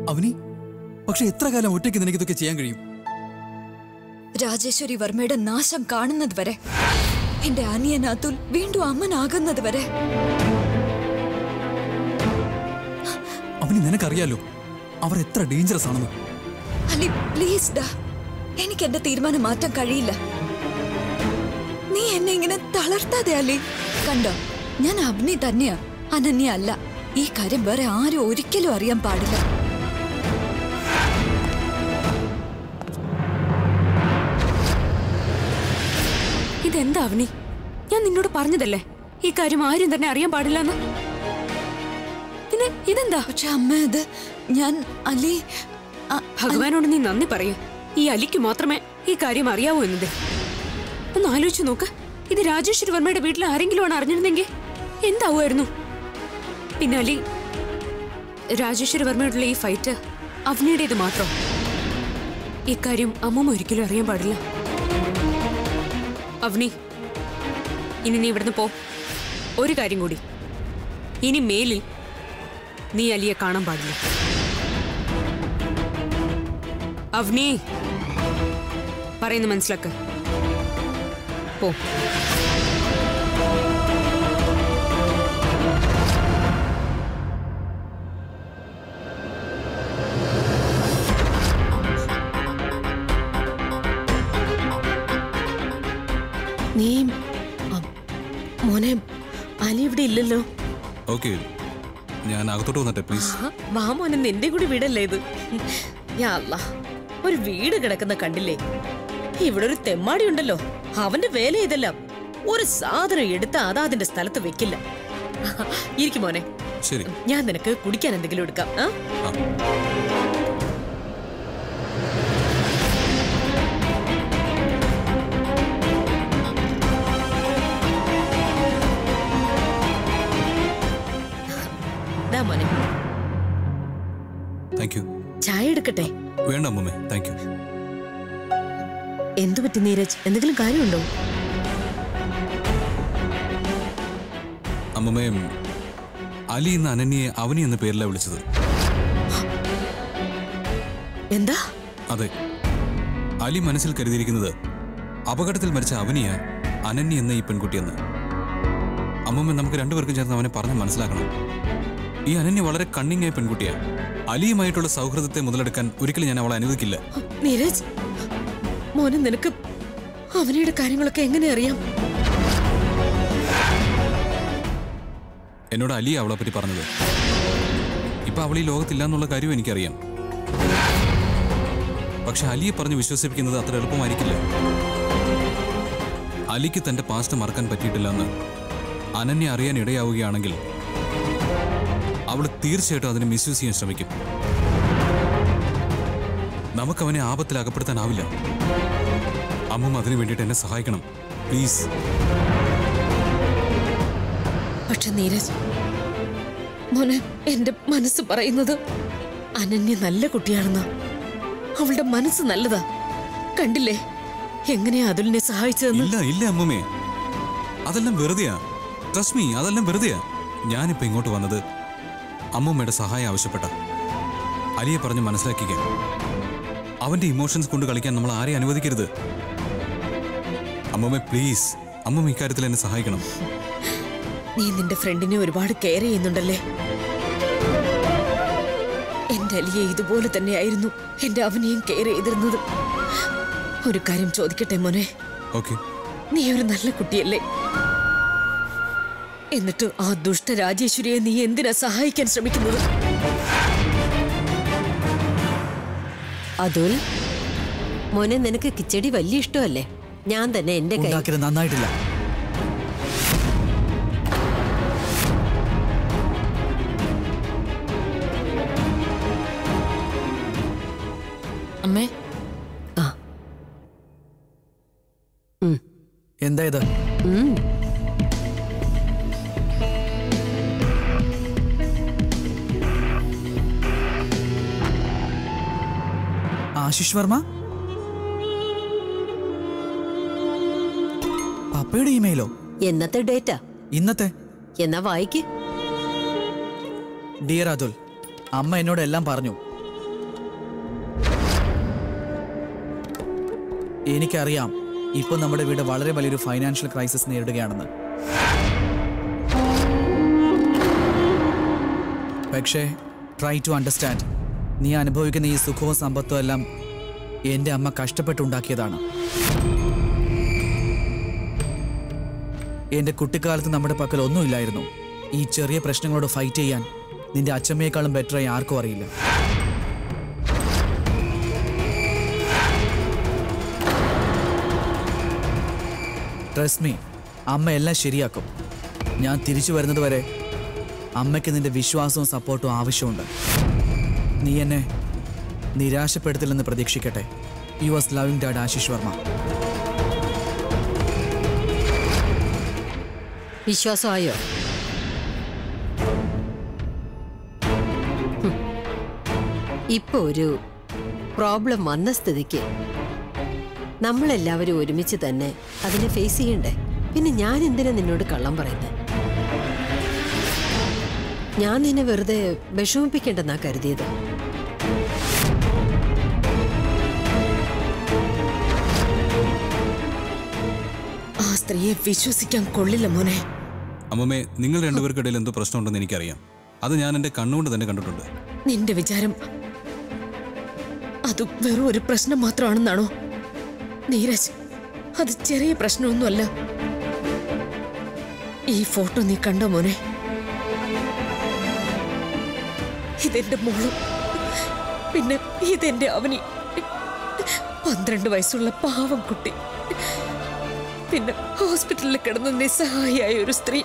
അവനി പക്ഷെ എത്ര കാലം ഒറ്റയ്ക്ക് നിനക്ക് ഇതൊക്കെ ചെയ്യാൻ കഴിയും രാജേശ്വരി വർമ്മയുടെ നാശം കാണുന്നത് വരെ എന്റെ അനിയൻ അതുൽ വീണ്ടും അമ്മനാകുന്നത് വരെ അവന് നിനക്കറിയാലോ അവർ എത്ര ഡേഞ്ചറസ് ആണെന്ന് അലി പ്ലീസ് ഡാ എനിക്ക് എന്റെ തീരുമാനം മാറ്റാൻ കഴിയില്ല നീ എന്നെ ഇങ്ങനെ തളർത്താതെ അലി കണ്ടോ ഞാൻ അഗ്നി തന്നെയാ അനന്യ അല്ല ഈ കാര്യം വേറെ ആരും ഒരിക്കലും അറിയാൻ പാടില്ല ഇതെന്താ അവനി ഞാൻ നിന്നോട് പറഞ്ഞതല്ലേ ഈ കാര്യം ആരും തന്നെ അറിയാൻ പാടില്ലെന്ന് പിന്നെ ഇതെന്താ പക്ഷെ അമ്മ ഇത് ഞാൻ അലി അ- ഭഗവാനോട് നീ നന്ദി പറയൂ ഈ അലിക്ക് മാത്രമേ ഈ കാര്യം അറിയാവൂ എന്നത് ഒന്ന് ആലോചിച്ചു നോക്ക് ഇത് രാജേശ്വരി വർമ്മയുടെ വീട്ടിൽ ആരെങ്കിലും ആണ് അറിഞ്ഞിരുന്നെങ്കിൽ എന്താവുമായിരുന്നു പിന്നെ അലി രാജേശ്വരി വർമ്മയോടുള്ള ഈ ഫൈറ്റ് അവനിയുടേത് മാത്രം ഇക്കാര്യം അമ്മൂമ്മ ഒരിക്കലും അറിയാൻ പാടില്ല അവനി ഇനി നീ ഇവിടുന്ന് പോ ഒരു കാര്യം കൂടി ഇനി മേലിൽ നീ അലിയെ കാണാൻ പാടില്ല അവനി പറയുന്ന മനസ്സിലാക്ക പോ നീ അ, മോനെ അലി ഇവിടെ ഇല്ലല്ലോ ഓക്കെ ഞാൻ അകത്തോട്ട് വന്നിട്ടെ പ്ലീസ് ആ, വാ മോനെ നിന്റെ കൂടി വീടല്ലേ ഇത് യാ അല്ലാ, ഒരു വീട് കിടക്കുന്ന കണ്ടില്ലേ ഇവിടെ ഒരു തെമ്മാടി ഉണ്ടല്ലോ അവന്റെ വേല ഇതെല്ലാം ഒരു സാധനം എടുത്ത് അതാ അതിന്റെ സ്ഥലത്ത് വെക്കില്ല ഇരിക്കും മോനെ ശരി ഞാൻ നിനക്ക് കുടിക്കാൻ എന്തെങ്കിലും എടുക്കാം ആ ആ ദാ മോനെ താങ്ക് യു ചായ എടുക്കട്ടെ വേണ്ട അമ്മമ്മേ താങ്ക് യു എന്തു പറ്റി നീരജ് എന്തെങ്കിലും കാര്യമുണ്ടോ അമ്മമ്മേ അലി എന്ന അനന്യയെ അവനി എന്ന പേരിലാണ് വിളിച്ചത് എന്താ അതെ അലി മനസ്സിൽ കരുതിയിരിക്കുന്നത് അപകടത്തിൽ മരിച്ച അവനിയ അനന്യ എന്ന ഈ പെൺകുട്ടിയെന്ന് അമ്മമ്മ നമുക്ക് രണ്ടുപേർക്കും ചേർന്ന് അവനെ പറഞ്ഞ് മനസ്സിലാക്കണം ഈ അനന്യ വളരെ കണ്ണിങ് ആയ പെൺകുട്ടിയാ അലിയുമായിട്ടുള്ള സൗഹൃദത്തെ മുതലെടുക്കാൻ ഒരിക്കലും ഞാൻ അവളെ അനുവദിക്കില്ല നീരജ് മോനെ നിനക്ക് അവനയുടെ കാര്യങ്ങളൊക്കെ എങ്ങനെ അറിയാം എന്നോട് അലി അവളെ പറ്റി പറഞ്ഞത് ഇപ്പൊ അവൾ ഈ ലോകത്തില്ല എന്നുള്ള കാര്യം എനിക്കറിയാം പക്ഷെ അലിയെ പറഞ്ഞ് വിശ്വസിപ്പിക്കുന്നത് അത്ര എളുപ്പമായിരിക്കില്ല അലിക്ക് തന്റെ പാസ്റ്റ് മറക്കാൻ പറ്റിയിട്ടില്ലെന്ന് അനന്യ അറിയാൻ ഇടയാവുകയാണെങ്കിൽ അവൾ തീർച്ചയായിട്ടും അതിനെ മിസ്യൂസ് ചെയ്യാൻ ശ്രമിക്കും നമുക്ക് അവനെ ആപത്തിൽ അകപ്പെടുത്താനാവില്ല അമ്മ അതിനു വേണ്ടിയിട്ട് എന്നെ സഹായിക്കണം പ്ലീസ് പക്ഷെ നീരജ് മോനെ എന്റെ മനസ്സ് പറയുന്നത് അനന്യ നല്ല കുട്ടിയാണെന്ന് അവളുടെ മനസ്സ് നല്ലതാ കണ്ടില്ലേ എങ്ങനെയാ അതുലിനെ സഹായിച്ചതെന്ന് ഇല്ല ഇല്ല അമ്മമ്മേ അതെല്ലാം വെറുതെയാ ട്രസ്റ്റ് മീ അതെല്ലാം വെറുതെയാ ഞാനിപ്പോ ഇങ്ങോട്ട് വന്നത് അമ്മൂമ്മയുടെ സഹായം ആവശ്യപ്പെട്ട അലിയെ പറഞ്ഞ് മനസ്സിലാക്കിക്കാൻ അവന്റെ ഇമോഷൻസ് കൊണ്ട് കളിക്കാൻ നമ്മൾ ആരെയും അനുവദിക്കരുത് അമ്മമ്മ പ്ലീസ് അമ്മമ്മ ഇക്കാര്യത്തിൽ എന്നെ സഹായിക്കണം നീ നിന്റെ ഫ്രണ്ടിനെ ഒരുപാട് കെയർ ചെയ്യുന്നുണ്ടല്ലേ എന്റെ അലിയെ ഇതുപോലെ തന്നെയായിരുന്നു എന്റെ അവനെയും കെയർ ചെയ്തിരുന്നത് ഒരു കാര്യം ചോദിക്കട്ടെ മോനെ ഓക്കെ നീ ഒരു നല്ല കുട്ടിയല്ലേ എന്നിട്ട് ആ ദുഷ്ട രാജേശ്വരിയെ നീ എന്തിനാ സഹായിക്കാൻ ശ്രമിക്കുന്നത് അതുൽ മോനെ നിനക്ക് കിച്ചടി വലിയ ഇഷ്ടമല്ലേ ഞാൻ തന്നെ എന്റെ കൈ ഉണ്ടാക്കിയത് നന്നായിട്ടില്ല അമ്മേ ആ ഉം. എന്താ ഇത് ഉം. ആശിഷ് വർമ്മ പപ്പയുടെ ഇമെയിലോ എന്നത്തെ ഡേറ്റാ ഇന്നത്തെ എന്നാ വായിക്ക് ഡിയർ അതുൽ അമ്മ എന്നോട് എല്ലാം പറഞ്ഞു എനിക്കറിയാം ഇപ്പൊ നമ്മുടെ വീട് വളരെ വലിയൊരു ഫൈനാൻഷ്യൽ ക്രൈസിസ് നേരിടുകയാണെന്ന് പക്ഷേ ട്രൈ ടു അണ്ടർസ്റ്റാൻഡ് നീ അനുഭവിക്കുന്ന ഈ സുഖവും സമ്പത്തും എല്ലാം എൻ്റെ അമ്മ കഷ്ടപ്പെട്ടുണ്ടാക്കിയതാണ് എൻ്റെ കുട്ടിക്കാലത്ത് നമ്മുടെ പക്കൽ ഒന്നുമില്ലായിരുന്നു ഈ ചെറിയ പ്രശ്നങ്ങളോട് ഫൈറ്റ് ചെയ്യാൻ നിന്റെ അച്ഛമ്മയെക്കാളും ബെറ്ററായി ആർക്കും അറിയില്ല ട്രസ്റ്റ് മീ അമ്മ എല്ലാം ശരിയാക്കും ഞാൻ തിരിച്ചു വരുന്നത് വരെ അമ്മയ്ക്ക് നിന്റെ വിശ്വാസവും സപ്പോർട്ടും ആവശ്യമുണ്ട് നീ എന്നെ നിരാശപ്പെടുത്തില്ലെന്ന് പ്രതീക്ഷിക്കട്ടെ you was loving dad Ashish Varma വിശ്വാസമായോ ഹും. ഇപ്പൊ ഒരു പ്രോബ്ലം വന്ന സ്ഥിതിക്ക് നമ്മളെല്ലാവരും ഒരുമിച്ച് തന്നെ അതിനെ ഫേസ് ചെയ്യണ്ടേ പിന്നെ ഞാൻ എന്തിനാ നിന്നോട് കള്ളം പറയുന്നത് ഞാൻ നിന്നെ വെറുതെ വിഷമിപ്പിക്കേണ്ടെന്നാ കരുതിയത് ആ സ്ത്രീയെ വിശ്വസിക്കാൻ കൊള്ളില്ല മോനെ അമ്മമ്മേ നിങ്ങൾ രണ്ടുപേർക്കിടയിൽ എന്തോ പ്രശ്നമുണ്ടെന്ന് എനിക്കറിയാം അത് ഞാൻ എൻ്റെ കണ്ണുകൊണ്ട് തന്നെ കണ്ടിട്ടുണ്ട് നിന്റെ വിചാരം അത് വെറും ഒരു പ്രശ്നം മാത്രമാണെന്നാണോ നീരജ് അത് ചെറിയ പ്രശ്നമൊന്നുമല്ല ഈ ഫോട്ടോ നീ കണ്ടോ മോനെ ഇതെന്റെ മോളും പിന്നെ ഇതെന്റെ അവനി പന്ത്രണ്ട് വയസ്സുള്ള പാവം കുട്ടി പിന്നെ ഹോസ്പിറ്റലിൽ കിടന്ന് നിസ്സഹായിയായ ഒരു സ്ത്രീ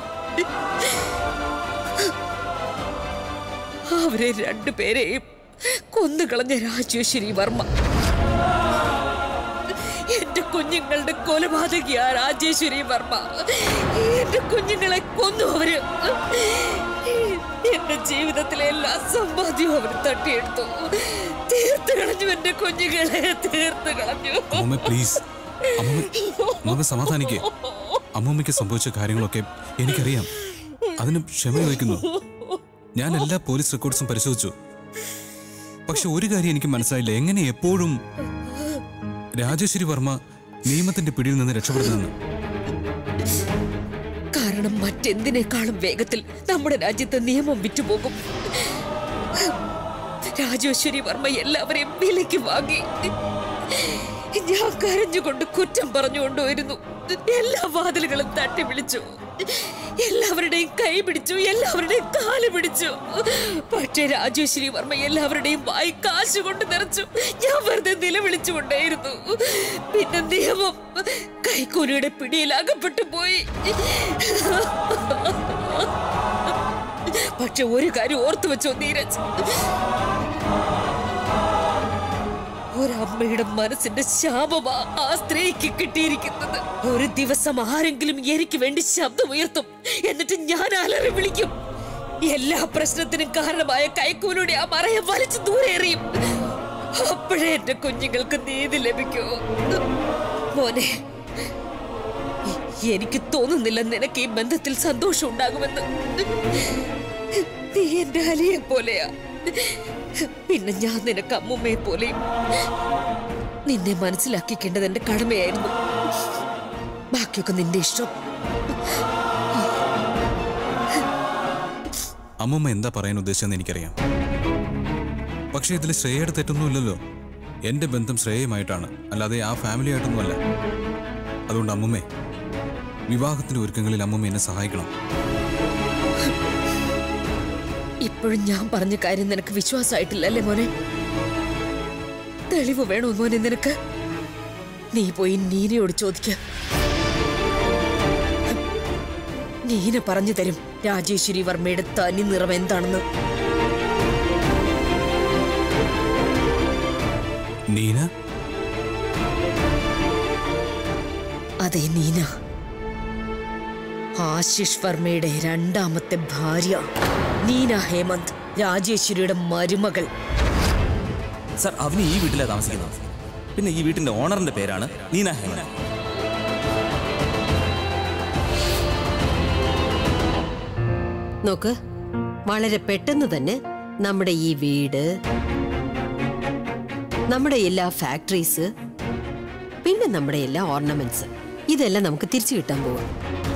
അവരെ രണ്ടുപേരെയും കൊന്നുകളഞ്ഞ രാജേശ്വരി വർമ്മ എന്റെ കുഞ്ഞുങ്ങളുടെ കൊലപാതകിയാ രാജേശ്വരി വർമ്മ എന്റെ കുഞ്ഞുങ്ങളെ കൊന്നു അവര് എന്റെ ജീവിതത്തിലെ എല്ലാ സമ്പാദ്യവും അവർ തട്ടിയെടുത്തു തീർത്ത് കളഞ്ഞു എന്റെ കുഞ്ഞുങ്ങളെ തീർത്ത് കളഞ്ഞു അമ്മമ്മ പ്ലീസ് അമ്മമ്മ അമ്മമ്മ സമാധാനിക്കേ അമ്മമ്മയ്ക്ക് സംഭവിച്ച കാര്യങ്ങളൊക്കെ എനിക്കറിയാം അതിന് ക്ഷമ ചോദിക്കുന്നു ഞാൻ എല്ലാ പോലീസ് റെക്കോർഡ്സും പരിശോധിച്ചു പക്ഷെ ഒരു കാര്യം എനിക്ക് മനസ്സിലായില്ല എങ്ങനെ എപ്പോഴും രാജേശ്വരി വർമ്മ നിയമത്തിന്റെ പിടിയിൽ നിന്ന് രക്ഷപ്പെടുന്നതെന്ന് കാരണം മറ്റെന്തിനേക്കാളും വേഗത്തിൽ നമ്മുടെ രാജ്യത്തെ നിയമം വിറ്റുപോകും രാജേശ്വരി വർമ്മ എല്ലാവരെയും വിലയ്ക്ക് വാങ്ങി ഞാൻ കരഞ്ഞുകൊണ്ട് കുറ്റം പറഞ്ഞുകൊണ്ടുവരുന്നു എല്ലാ വാതിലുകളും തട്ടി വിളിച്ചു എല്ലാവരുടെയും കൈ പിടിച്ചു എല്ലാവരുടെയും കാല് പിടിച്ചു പക്ഷേ രാജേശ്വരി വർമ്മ എല്ലാവരുടെയും വായി കാശ് കൊണ്ട് നിറച്ചു ഞാൻ വെറുതെ നിലവിളിച്ചുകൊണ്ടേയിരുന്നു പിന്നെ നിയമം കൈക്കൂലിയുടെ പിടിയിൽ അകപ്പെട്ടു പോയി പക്ഷെ ഒരു കാര്യം ഓർത്തു വെച്ചോ നീരജ് ഒരമ്മയുടെ മനസ്സിന്റെ ശാപമാ ആ സ്ത്രീക്ക് കിട്ടിയിരിക്കുന്നത് ഒരു ദിവസം ആരെങ്കിലും എനിക്ക് വേണ്ടി ശബ്ദമുയർത്തും എന്നിട്ട് ഞാൻ അലറി വിളിക്കും എല്ലാ പ്രശ്നത്തിനും കാരണമായ കൈക്കൂലിയുടെ ആ മറയെ വലിച്ചു ദൂരെ എറിയും അപ്പോഴേ എന്റെ കുഞ്ഞുങ്ങൾക്ക് നീതി ലഭിക്കൂ മോനെ എ- എനിക്ക് തോന്നുന്നില്ല നിനക്ക് ഈ ബന്ധത്തിൽ സന്തോഷം ഉണ്ടാകുമെന്ന് നീ എന്റെ അലിയെ പോലെയാ പിന്നെ ഞാൻ നിനക്ക് അമ്മുമ്മയെ പോലെയും നിന്നെ മനസ്സിലാക്കിക്കേണ്ടത് എന്റെ കടമയായിരുന്നു ബാക്കിയൊക്കെ നിന്റെ ഇഷ്ടം അമ്മമ്മ എന്താ പറയാൻ ഉദ്ദേശിച്ചെന്ന് എനിക്കറിയാം പക്ഷേ ഇതിൽ ശ്രേയയുടെ തെറ്റൊന്നുമില്ലല്ലോ എൻ്റെ ബന്ധം ശ്രേയമായിട്ടാണ് അല്ലാതെ ആ ഫാമിലിയായിട്ടൊന്നുമല്ല അതുകൊണ്ട് അമ്മമ്മേ വിവാഹത്തിന്റെ ഒരുക്കങ്ങളിൽ അമ്മമ്മ എന്നെ സഹായിക്കണം ഇപ്പോഴും ഞാൻ പറഞ്ഞ കാര്യം നിനക്ക് വിശ്വാസമായിട്ടില്ല അല്ലേ മോനെ തെളിവ് വേണോ മോനെ നിനക്ക് നീ പോയി നീനയോട് ചോദിക്ക നീന പറഞ്ഞു തരും രാജേശ്വരി വർമ്മയുടെ തനി നിറം എന്താണെന്ന് നീന അതെ നീന ആശിഷ് വർമ്മയുടെ രണ്ടാമത്തെ ഭാര്യ നീന ഹേമന്ത് രാജേശ്വരിയുടെ മരുമകൾ സർ അവന് ഈ വീട്ടിലാണ് താമസിക്കുന്നത് പിന്നെ ഈ വീട്ടിന്റെ ഓണറിന്റെ പേരാണ് നീന ഹേമൻ നോക്ക് വളരെ പെട്ടെന്ന് തന്നെ നമ്മുടെ ഈ വീട് നമ്മുടെ എല്ലാ ഫാക്ടറീസ് പിന്നെ നമ്മുടെ എല്ലാ ഓർണമെന്റ്സ് ഇതെല്ലാം നമുക്ക് തിരിച്ചു കിട്ടാൻ പോവാം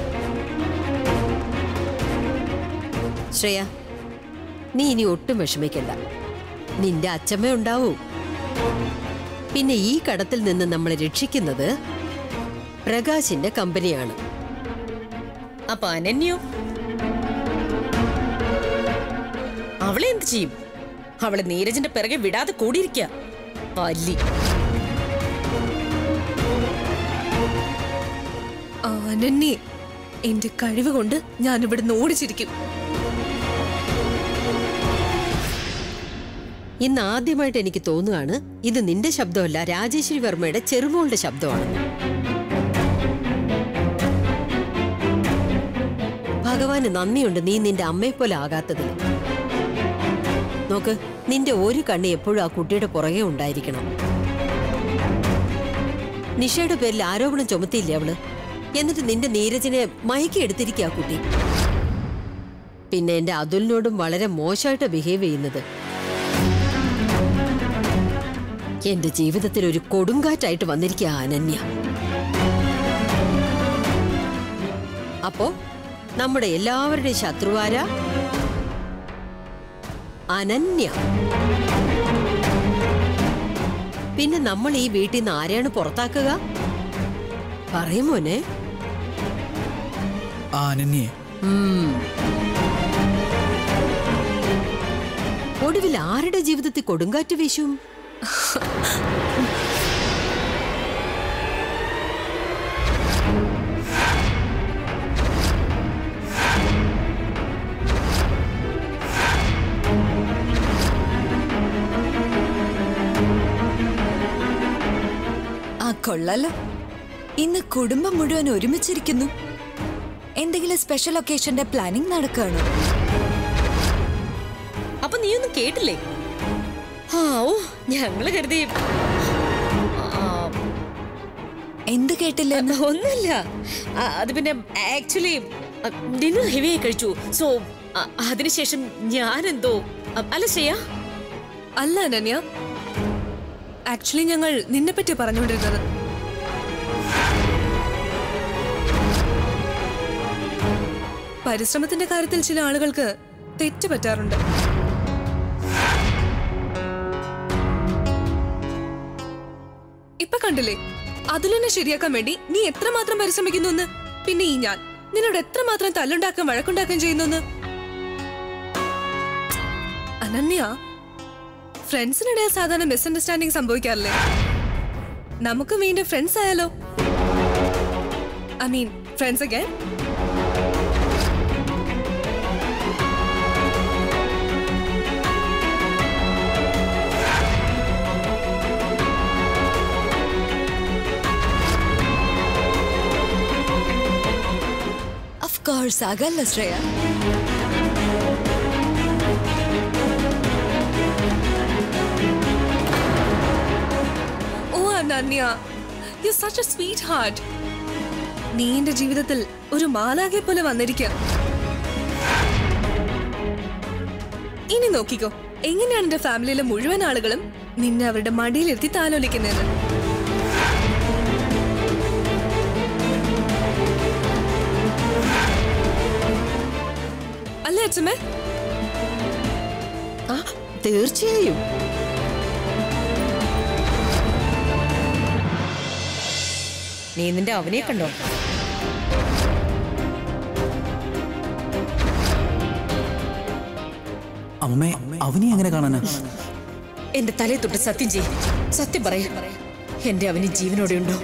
ശ്രേയ നീ ഇനി ഒട്ടും വിഷമിക്കണ്ട നിന്റെ അച്ഛമ്മ ഉണ്ടാവൂ പിന്നെ ഈ കടത്തിൽ നിന്ന് നമ്മളെ രക്ഷിക്കുന്നത് പ്രകാശിന്റെ കമ്പനിയാണ് അപ്പൊ അനന്യോ അവളെ എന്ത് ചെയ്യും അവളെ നീരജിന്റെ പിറകെ വിടാതെ കൂടിയിരിക്ക പല്ലി അനന്യെ എന്റെ കഴിവ് കൊണ്ട് ഞാൻ ഇവിടുന്ന് ഓടിച്ചിരിക്കും ഇന്ന് ആദ്യമായിട്ട് എനിക്ക് തോന്നുകയാണ് ഇത് നിന്റെ ശബ്ദമല്ല രാജേശ്വരി വർമ്മയുടെ ചെറുമോളുടെ ശബ്ദമാണ് ഭഗവാന് നന്ദിയുണ്ട് നീ നിന്റെ അമ്മയെ പോലെ ആകാത്തതിൽ നോക്ക് നിന്റെ ഒരു കണ്ണ് എപ്പോഴും ആ കുട്ടിയുടെ പുറകെ ഉണ്ടായിരിക്കണം നിഷയുടെ പേരിൽ ആരോപണം ചുമത്തിയില്ലേ അവള് എന്നിട്ട് നിന്റെ നീരജിനെ മയക്കി എടുത്തിരിക്കുക ആ കുട്ടി പിന്നെ എന്റെ അതുലിനോടും വളരെ മോശമായിട്ട് ബിഹേവ് ചെയ്യുന്നത് എന്റെ ജീവിതത്തിൽ ഒരു കൊടുങ്കാറ്റായിട്ട് വന്നിരിക്കുക അനന്യ അപ്പോ നമ്മുടെ എല്ലാവരുടെയും ശത്രുവാര അനന്യ പിന്നെ നമ്മൾ ഈ വീട്ടിൽ നിന്ന് ആരെയാണ് പുറത്താക്കുക പറയുമോനെ ആ അനന്യെ ഉം. ഒടുവിൽ ആരുടെ ജീവിതത്തിൽ കൊടുങ്കാറ്റ് വീശും ആ കൊള്ളാലോ ഇന്ന് കുടുംബം മുഴുവൻ ഒരുമിച്ചിരിക്കുന്നു എന്തെങ്കിലും സ്പെഷ്യൽ ഒക്കേഷന്റെ പ്ലാനിംഗ് നടക്കുകയാണോ അപ്പൊ നീയൊന്നും കേട്ടില്ലേ ആ ഓ ഞങ്ങള് കരുതി ആ, എന്ത് കേട്ടില്ല ഒന്നുമില്ല ആ, അത് പിന്നെ ആക്ച്വലി ഡിന്നർ ഹെവി ആയി കഴിച്ചു സോ അതിനുശേഷം ഞാനെന്തോ അ, അല്ല ശ്രേയ അല്ല അനന്യ ആക്ച്വലി ഞങ്ങൾ നിന്നെ പറ്റി പറഞ്ഞുകൊണ്ടിരുന്നത് പരിശ്രമത്തിന്റെ കാര്യത്തിൽ ചില ആളുകൾക്ക് തെറ്റ് പറ്റാറുണ്ട് ഇപ്പൊ കണ്ടില്ലേ അതിലെന്നെ ശരിയാക്കാൻ വേണ്ടി നീ എത്രമാത്രം പരിശ്രമിക്കുന്നു എന്ന് പിന്നെ ഈ ഞാൻ നിന്നോട് എത്രമാത്രം തല്ലുണ്ടാക്കാൻ വഴക്കുണ്ടാക്കാൻ ചെയ്യുന്നു അനന്യ ഫ്രണ്ട്സിനിടയിൽ സാധാരണ മിസ്അണ്ടർസ്റ്റാൻഡിങ് സംഭവിക്കാറില്ലേ നമുക്ക് വീണ്ടും ഫ്രണ്ട്സ് ആയാലോ I mean friends again of course ആകല്ല ശ്രേയ ഓ Ananya you such a sweetheart നീ എന്റെ ജീവിതത്തിൽ ഒരു മാലാകെ പോലെ വന്നിരിക്കുക ഇനി നോക്കിക്കോ എങ്ങനെയാണ് എന്റെ ഫാമിലിയിലെ മുഴുവൻ ആളുകളും നിന്നെ അവരുടെ മടിയിലെത്തി താലോലിക്കുന്നത് അല്ലേ അച്ഛമ്മേ ആ തീർച്ചയായും നീ നിന്റെ അവനെ കണ്ടോ അമ്മേ അവനെ എങ്ങനെ കാണാനാ എന്റെ തലയെ തൊട്ട് സത്യം ചെയ്യും സത്യം പറയ എന്റെ അവന് ജീവനോടെ ഉണ്ടോ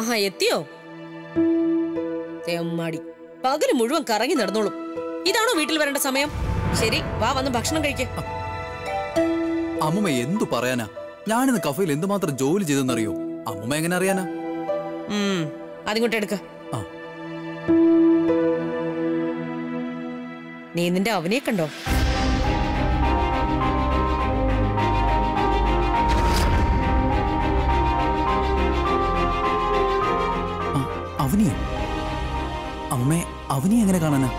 ആഹാ എത്തിയോ തെമ്മാടി പകല് മുഴുവൻ കറങ്ങി നടന്നോളും ഇതാണോ വീട്ടിൽ വരേണ്ട സമയം ശരി വാ വന്ന് ഭക്ഷണം കഴിക്ക അമ്മുമ്മ എന്തു പറയാനാ ഞാനിന്ന് കഫയിൽ എന്തുമാത്രം ജോലി ചെയ്തെന്നറിയോ അമ്മുമ്മ എങ്ങനെ അറിയാനാ ഉം അതിങ്ങോട്ട് എടുക്ക ആ. നീ നിന്റെ അവനെ കണ്ടോ ആ, അവനിയോ അമ്മേ അവനി എങ്ങനെ കാണാനാ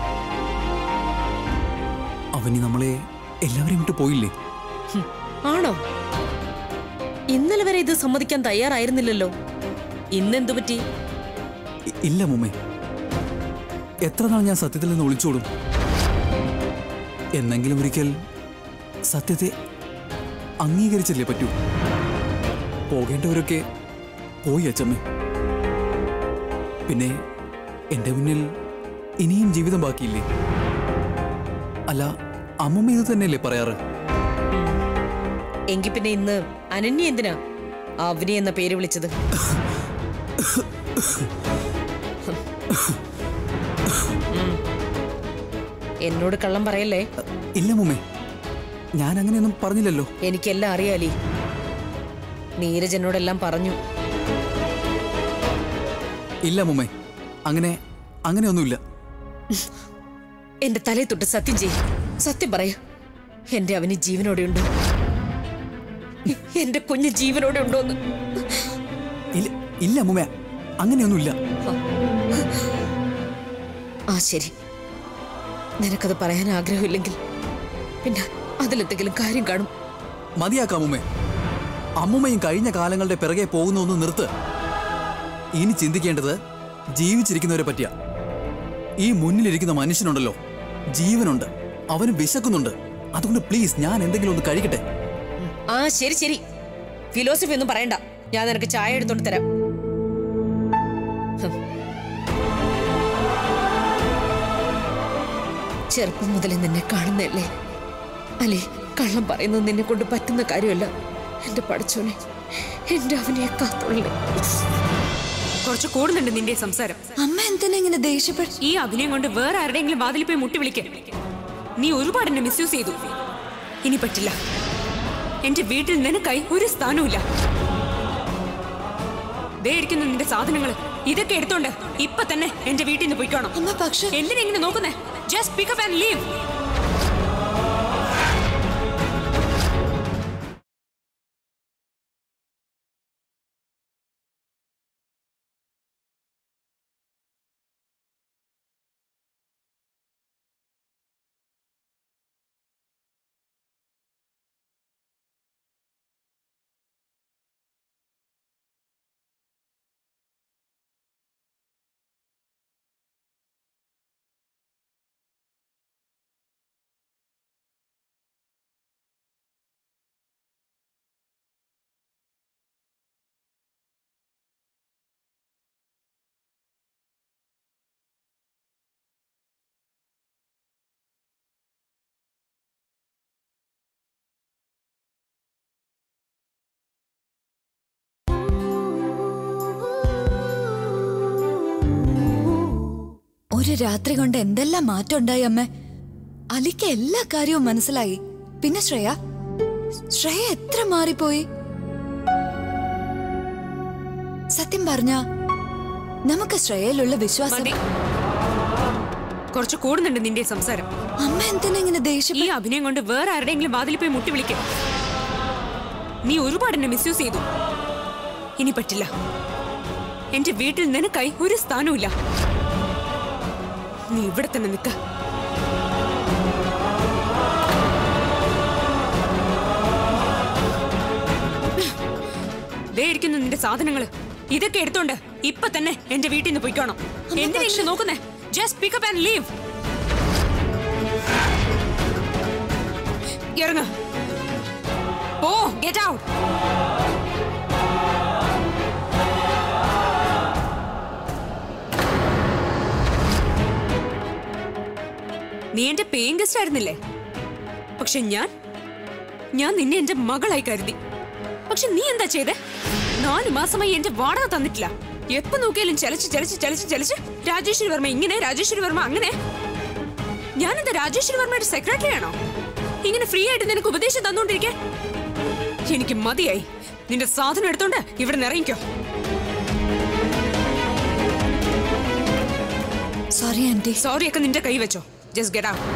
അവനി നമ്മളെ എല്ലാവരെയും വിട്ട് പോയില്ലേ ഹും, ആണോ ഇന്നലെ വരെ ഇത് സമ്മതിക്കാൻ തയ്യാറായിരുന്നില്ലല്ലോ ഇന്നെന്തു പറ്റി ഇ- ഇല്ല മുമ്മേ എത്ര നാൾ ഞാൻ സത്യത്തിൽ നിന്ന് ഒളിച്ചോടും എന്നെങ്കിലും ഒരിക്കൽ സത്യത്തെ അംഗീകരിച്ചല്ലേ പറ്റൂ പോകേണ്ടവരൊക്കെ പോയി അച്ചമ്മേ പിന്നെ എന്റെ മുന്നിൽ ഇനിയും ജീവിതം ബാക്കിയില്ലേ അല്ല അമ്മമ്മ ഇത് തന്നെയല്ലേ പറയാറ് എങ്കി പിന്നെ ഇന്ന് അനന്യ എന്തിനാ അവനി എന്ന പേര് വിളിച്ചത് ഉം. എന്നോട് കള്ളം പറയല്ലേ ഇല്ല മുമ്മേ ഞാൻ അങ്ങനെയൊന്നും പറഞ്ഞില്ലല്ലോ എനിക്കെല്ലാം അറിയാലേ നീരജ് എന്നോടെല്ലാം പറഞ്ഞു ഇല്ല മുമ്മേ അങ്ങനെ അങ്ങനെയൊന്നുമില്ല എന്റെ തലയെ തൊട്ട് സത്യം ചെയ്യും സത്യം പറയൂ എന്റെ അവന് ജീവനോടെ ഉണ്ടോ എന്റെ കുഞ്ഞ് ജീവനോടെ ഉണ്ടോന്ന് ഇല്ല ഇല്ല മുമ്മേ അങ്ങനെയൊന്നുമില്ല ആ ശരി നിനക്കത് പറയാൻ ആഗ്രഹമില്ലെങ്കിൽ പിന്നെ അതിലെന്തെങ്കിലും കാര്യം കാണും മതിയാക്കാം അമ്മുമ്മേ അമ്മുമ്മയും കഴിഞ്ഞ കാലങ്ങളുടെ പിറകെ പോകുന്ന ഒന്ന് നിർത്ത് ഇനി ചിന്തിക്കേണ്ടത് ജീവിച്ചിരിക്കുന്നവരെ പറ്റിയ ഈ മുന്നിലിരിക്കുന്ന മനുഷ്യനുണ്ടല്ലോ ജീവനുണ്ട് അവന് വിശക്കുന്നുണ്ട് അതുകൊണ്ട് പ്ലീസ് ഞാൻ എന്തെങ്കിലും ഒന്ന് കഴിക്കട്ടെ ആ ശരി ശരി ഫിലോസഫി ഒന്നും പറയണ്ട ഞാൻ നിനക്ക് ചായ എടുത്തോണ്ട് തരാം ഹും. ചെറുപ്പം മുതലേ നിന്നെ കാണുന്നല്ലേ അല്ലേ കള്ളം പറയുന്നത് നിന്നെ കൊണ്ട് പറ്റുന്ന കാര്യമല്ല എന്റെ പഠിച്ചോനെ എന്റെ അവനെ കാത്തോളേ കുറച്ച് കൂടുന്നുണ്ട് നിന്റെ സംസാരം അമ്മ എന്തിനാ ഇങ്ങനെ ദേഷ്യപ്പെട്ട ഈ അഭിനയം കൊണ്ട് വേറെ ആരുടെയെങ്കിലും വാതിലിൽ പോയി മുട്ടി വിളിക്ക നീ ഒരുപാട് എന്നെ മിസ്യൂസ് ചെയ്തു ഇനി പറ്റില്ല എന്റെ വീട്ടിൽ നിനക്കായി ഒരു സ്ഥാനവുമില്ല ദേ ഇരിക്കുന്നു നിന്റെ സാധനങ്ങൾ ഇതൊക്കെ എടുത്തോണ്ട് ഇപ്പൊ തന്നെ എന്റെ വീട്ടിൽ നിന്ന് പോയിക്കോണം അമ്മ പക്ഷെ എന്തിനാ ഇങ്ങനെ നോക്കുന്നേ ജസ്റ്റ് പിക്കപ്പ് ആൻഡ് ലീവ് ഒരു രാത്രി കൊണ്ട് എന്തെല്ലാം മാറ്റം ഉണ്ടായി അമ്മ അലിക്ക് എല്ലാ കാര്യവും മനസ്സിലായി പിന്നെ ശ്രേയ ശ്രേയ എത്ര മാറിപ്പോയി സത്യം പറഞ്ഞ നമുക്ക് ശ്രേയയിലുള്ള വിശ്വാസം മതി കുറച്ച് കൂടുന്നുണ്ട് നിന്റെ സംസാരം അമ്മ എന്തിനാ ഇങ്ങനെ ദേഷ്യം ഈ അഭിനയം കൊണ്ട് വേറെ ആരുടെയെങ്കിലും വാതിലിൽ പോയി മുട്ടി വിളിക്ക നീ ഒരുപാട് എന്നെ മിസ്യൂസ് ചെയ്തു ഇനി പറ്റില്ല എന്റെ വീട്ടിൽ നിനക്കായി ഒരു സ്ഥാനവുമില്ല നീ ഇവിടെ തന്നെ നിൽക്ക ദേ ഇരിക്കുന്നു നിന്റെ സാധനങ്ങള് ഇതൊക്കെ എടുത്തോണ്ട് ഇപ്പൊ തന്നെ എന്റെ വീട്ടിൽ നിന്ന് പോയിക്കോണം എന്തിനാ ഇങ്ങനെ നോക്കുന്നേ ജസ്റ്റ് പിക്കപ്പ് ആൻഡ് ലീവ് ഇറങ്ങ ഓ ഗെറ്റ് ഔട്ട് നീ എന്റെ പേയിങ് ഗസ്റ്റ് ആയിരുന്നില്ലേ പക്ഷെ ഞാൻ ഞാൻ നിന്നെ എന്റെ മകളായി കരുതി പക്ഷെ നീ എന്താ ചെയ്തേ നാലു മാസമായി എന്റെ വാടക തന്നിട്ടില്ല എപ്പോ നോക്കിയാലും ചലച്ച് ചലച്ച് ചലച്ച് ചലച്ച് രാജേശ്വരി വർമ്മ ഇങ്ങനെ രാജേശ്വരി വർമ്മ അങ്ങനെ ഞാനെന്താ രാജേശ്വരി വർമ്മയുടെ സെക്രട്ടറി ആണോ ഇങ്ങനെ ഫ്രീ ആയിട്ട് നിനക്ക് ഉപദേശം തന്നോണ്ടിരിക്കാൻ എനിക്ക് മതിയായി നിന്റെ സാധനം എടുത്തോണ്ട് ഇവിടെ നിറയിക്കോ സോറി ആന്റി സോറി ഒക്കെ നിന്റെ കൈ വെച്ചോ just get out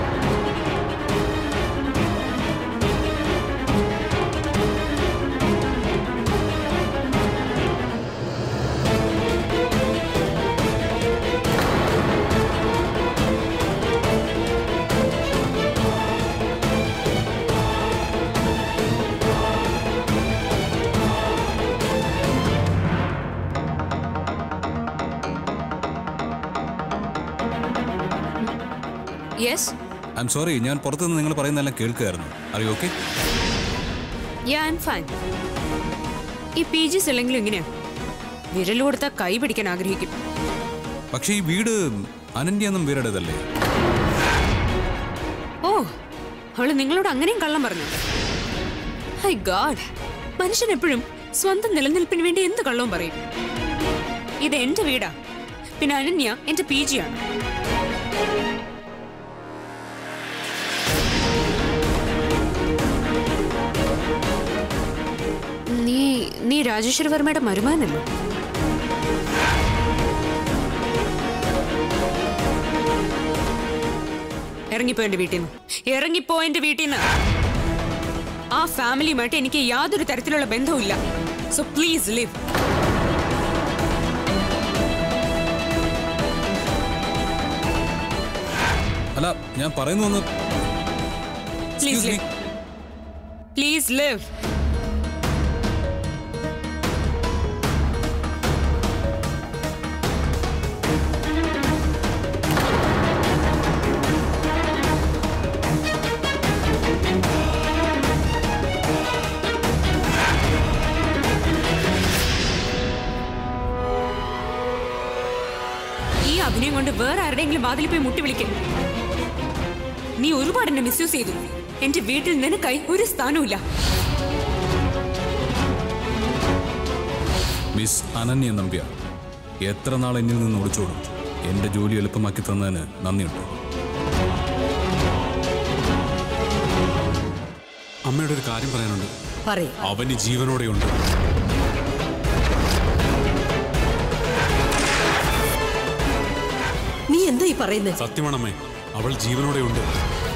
yes I'm sorry ഞാൻ പുറത്തുനിന്ന് നിങ്ങൾ പറയുന്നതെല്ലാം കേൾക്കുകയായിരുന്നു അറിയോ ഓക്കെ യാ ഐ ഫൈൻ ഈ പി ജിസ് അല്ലെങ്കിലും ഇങ്ങനെയാ വിരൽ കൊടുത്താൽ കൈ പിടിക്കാൻ ആഗ്രഹിക്കും പക്ഷേ ഈ വീട് അനന്യ എന്നും വീരുടേതല്ലേ ഓ അവള് നിങ്ങളോട് അങ്ങനെയും കള്ളം പറഞ്ഞു ഹൈ ഗാഡ് മനുഷ്യൻ എപ്പോഴും സ്വന്തം നിലനിൽപ്പിന് വേണ്ടി എന്ത് കള്ളവും പറയും ഇത് എന്റെ വീടാ പിന്നെ അനന്യ എന്റെ പി ജി ആണ് നീ നീ രാജേശ്വരി വർമ്മയുടെ മരുമാനല്ലോ ഇറങ്ങിപ്പോ എന്റെ വീട്ടിൽ നിന്ന് ഇറങ്ങിപ്പോ എന്റെ വീട്ടിൽ നിന്ന് ആ ഫാമിലിയുമായിട്ട് എനിക്ക് യാതൊരു തരത്തിലുള്ള ബന്ധവുമില്ല സോ പ്ലീസ് ലിവ് അല്ല ഞാൻ പറയുന്നു ഒന്ന് please Excuse me. Leave please leave ഈ അഭിനയം കൊണ്ട് വേറെ ആരുടെയെങ്കിലും വാതിൽ പോയി മുട്ടി വിളിക്കേ നീ ഒരുപാട് എന്നെ മിസ്യൂസ് ചെയ്തു എന്റെ വീട്ടിൽ നിനക്കായി ഒരു സ്ഥാനവുമില്ല മിസ് അനന്യ നമ്പ്യ എത്ര നാൾ എന്നിൽ നിന്ന് ഒളിച്ചോടും എന്റെ ജോലി എളുപ്പമാക്കി തന്നതിന് നന്ദിയുണ്ട് അമ്മയുടെ ഒരു കാര്യം പറയാനുണ്ട് പറയും അവന് ജീവനോടെയുണ്ട് നീ എന്താ ഈ പറയുന്നത് സത്യമാണമ്മേ അവൾ ജീവനോടെയുണ്ട്